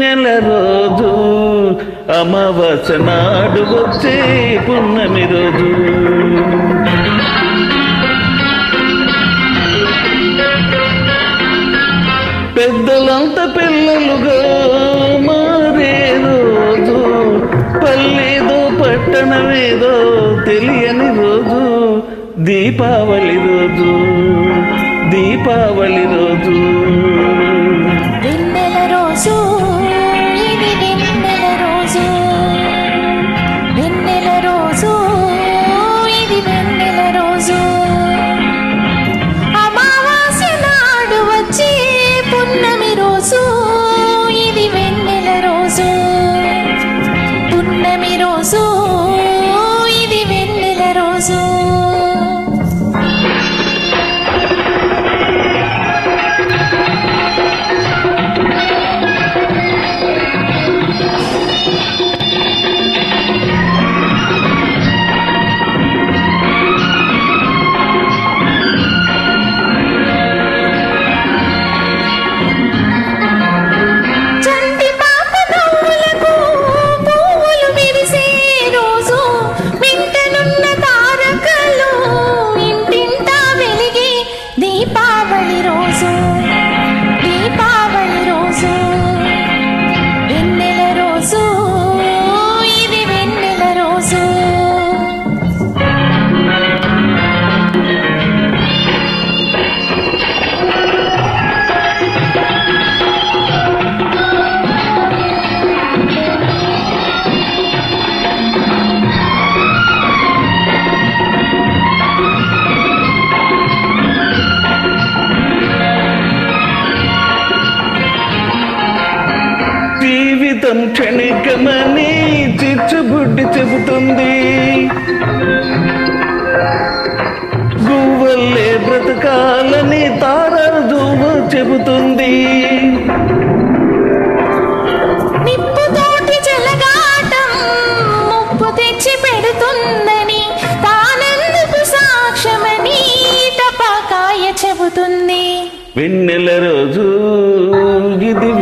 వెన్నెల రోజు అమావాస్య నాడు వచ్చే పున్నమి రోజు పెద్దలంత పిల్లలుగా మారే రోజు పల్లెదో పట్టణమేదో తెలియని రోజు దీపావళి రోజు దీపావళి రోజు వెన్నెల రోజు ఇది వెన్నెల రోజు వెన్నెల రోజు ఇది వెన్నెల రోజు అమావాస్య నాడు వచ్చే పున్నమి రోజు ఇది వెన్నెల రోజు పున్నమి రోజు ఇది వెన్నెల రోజు చంటి పాప నవ్వులకు పువ్వులు విరిసే రోజు వింటనున్న తారకలు ఇంటింటా వెలిగే దీపావళి రోజు దీపావళి రోజు వెన్నెల రోజు ఇది వెన్నెల రోజు జీవితం క్షణికమని చిచ్చుబుడ్డి చెబుతుంది గువ్వల్లే బ్రతకాలని తారదువ చెబుతుంది నిప్పుతోటి చెలగాటం ముప్పు తెచ్చి పెడుతుందని తానెందుకు సాక్ష్యమని టపాకాయ చెబుతుంది వెన్నెల రోజు ఇది